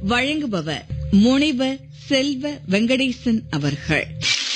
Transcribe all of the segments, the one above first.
வழங்குபவர் முனைவர் செல்வ வெங்கடேசன் அவர்கள்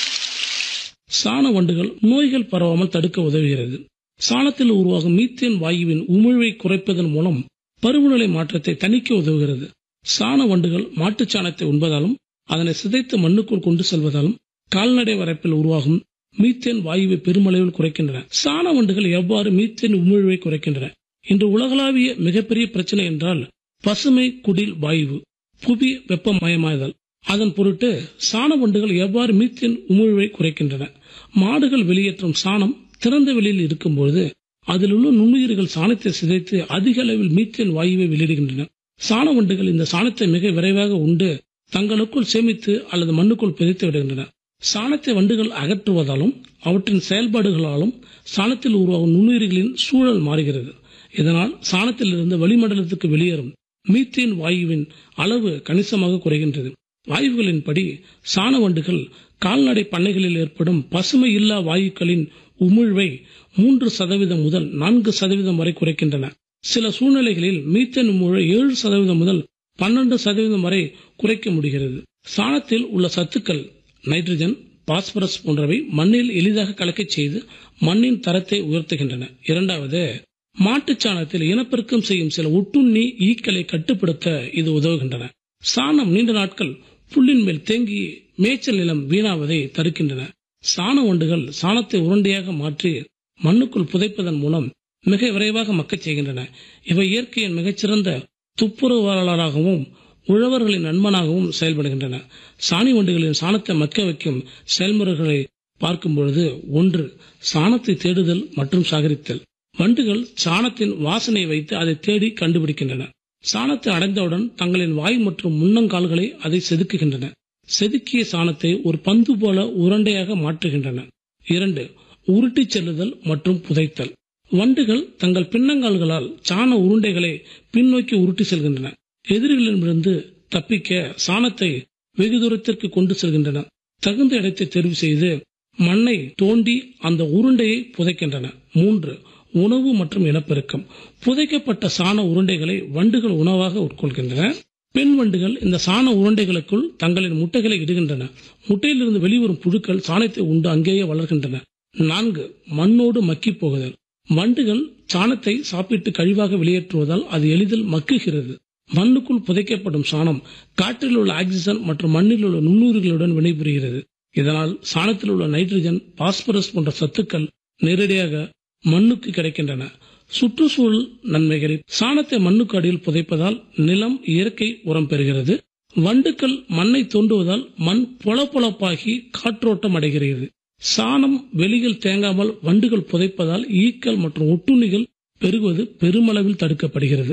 சாண வண்டுகள் நோய்கள் பரவாமல் தடுக்க உதவுகிறது சாணத்தில் உருவாகும் மீத்தேன் வாயுவின் உமிழ்வை குறைப்பதன் மூலம் பருவநிலை மாற்றத்தை தணிக்க உதவுகிறது சாண வண்டுகள் மாட்டுச் சாணத்தை உண்பதாலும் அதனை சிதைத்து மண்ணுக்குள் கொண்டு செல்வதாலும் கால்நடை வரப்பில் உருவாகும் மீத்தேன் வாயுவை பெருமளவில் குறைக்கின்றன சாண வண்டுகள் எவ்வாறு மீத்தேன் உமிழ்வை குறைக்கின்றன இன்று உலகளாவிய மிகப்பெரிய பிரச்சனை என்றால் பசுமை குடில் வாயு புவி வெப்பமயமாதல் அதன் பொருட்டு சாண வண்டுகள் எவ்வாறு மீத்தேன் உமிழ்வை குறைக்கின்றன மாடுகள் வெளியேற்றும் சாணம் திறந்த வெளியில் இருக்கும்போது அதில் உள்ள நுண்ணுயிர்கள் சாணத்தை சிதைத்து அதிக அளவில் மீத்தேன் வாயுவை வெளியிடுகின்றன சாண வண்டுகள் இந்த சாணத்தை மிக விரைவாக உண்டு தங்களுக்குள் சேமித்து அல்லது மண்ணுக்குள் புதைத்து விடுகின்றன சாணத்தை வண்டுகள் அகற்றுவதாலும் அவற்றின் செயல்பாடுகளாலும் சாணத்தில் உருவாகும் நுண்ணுயிர்களின் சூழல் மாறுகிறது இதனால் சாணத்திலிருந்து வளிமண்டலத்துக்கு வெளியேறும் மீத்தேன் வாயுவின் அளவு கணிசமாக குறைகின்றது ஆய்வுகளின்படி சாண வண்டுகள் கால்நடை பண்ணைகளில் ஏற்படும் பசுமை இல்லா வாயுக்களின் உமிழ்வை மூன்று சதவீதம் முதல் நான்கு சதவீதம் வரை குறைக்கின்றன சில சூழ்நிலைகளில் மீத்தேன் உமிழ்வை ஏழு சதவீதம் முதல் பன்னெண்டு சதவீதம் வரை குறைக்க முடிகிறது சாணத்தில் உள்ள சத்துக்கள் நைட்ரஜன் பாஸ்பரஸ் போன்றவை மண்ணில் எளிதாக கலக்கச் செய்து மண்ணின் தரத்தை உயர்த்துகின்றன இரண்டாவது மாட்டுச் சாணத்தில் இனப்பெருக்கம் செய்யும் சில ஒட்டுண்ணி ஈக்களை கட்டுப்படுத்த இது உதவுகின்றன சாணம் நீண்ட நாட்கள் புல்லின் மேல் தேங்கி மேய்ச்சல் நிலம் வீணாவதை தடுக்கின்றன சாண வண்டுகள் சாணத்தை உருண்டையாக மாற்றி மண்ணுக்குள் புதைப்பதன் மூலம் மிக விரைவாக மக்கச் செய்கின்றன இவை இயற்கையின் மிகச்சிறந்த துப்புரவாளராகவும் உழவர்களின் நண்பனாகவும் செயல்படுகின்றன சாணி வண்டுகளின் சாணத்தை மக்க வைக்கும் செயல்முறைகளை பார்க்கும் பொழுது ஒன்று சாணத்தை தேடுதல் மற்றும் சாகரித்தல் வண்டுகள் சாணத்தின் வாசனை வைத்து அதை தேடி கண்டுபிடிக்கின்றன சாணத்தை அடைந்தவுடன் தங்களின் வாய் மற்றும் முன்னங்கால்களை அதை செதுக்குகின்றன செதுக்கிய சாணத்தை ஒரு பந்து போல உருண்டையாக மாற்றுகின்றன இரண்டு உருட்டிச் செல்லுதல் மற்றும் புதைத்தல் வண்டுகள் தங்கள் பின்னங்கால்களால் சாண உருண்டைகளை பின்னோக்கி உருட்டி செல்கின்றன எதிரிகளிடமிருந்து தப்பிக்க சாணத்தை வெகு தூரத்திற்கு கொண்டு செல்கின்றன தகுந்த இடத்தை தெரிவு செய்து மண்ணை தோண்டி அந்த உருண்டையை புதைக்கின்றன மூன்று உணவு மற்றும் இனப்பெருக்கம் புதைக்கப்பட்ட சாண உருண்டைகளை வண்டுகள் உணவாக உட்கொள்கின்றன பெண் வண்டுகள் இந்த சாண உருண்டைகளுக்குள் தங்களின் முட்டைகளை இடுகின்றன முட்டையிலிருந்து வெளிவரும் புழுக்கள் சாணத்தை உண்டு அங்கேயே வளர்கின்றன நான்கு மண்ணோடு மக்கி போகுதல் வண்டுகள் சாணத்தை சாப்பிட்டு கழிவாக வெளியேற்றுவதால் அது எளிதில் மக்குகிறது மண்ணுக்குள் புதைக்கப்படும் சாணம் காற்றில் உள்ள ஆக்சிஜன் மற்றும் மண்ணில் உள்ள நுண்ணுயிர்களுடன் வினைபுரிகிறது இதனால் சாணத்தில் உள்ள நைட்ரஜன் பாஸ்பரஸ் போன்ற சத்துக்கள் நேரடியாக மண்ணுக்கு கிடைக்கின்றன சுற்றுச்சூழல் நன்மைகள் சாணத்தை மண்ணுக்கு அடியில் புதைப்பதால் நிலம் இயற்கை உரம் பெறுகிறது வண்டுக்கள் மண்ணை தோண்டுவதால் மண் பொலப்பொலப்பாகி காற்றோட்டம் அடைகிறது சாணம் வெளியில் தேங்காமல் வண்டுகள் புதைப்பதால் ஈக்கள் மற்றும் ஒட்டுண்ணிகள் பெருகுவது பெருமளவில் தடுக்கப்படுகிறது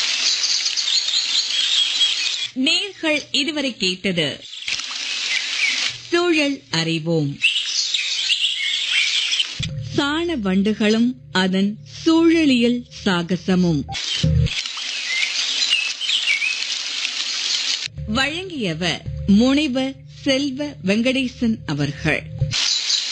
நேர்கள் இதுவரை கேட்டது சூழல் அறிவோம் சாண வண்டுகளும் அதன் சூழலியல் சாகசமும் வழங்கியவர் முனைவர் செல்வ வெங்கடேசன் அவர்கள்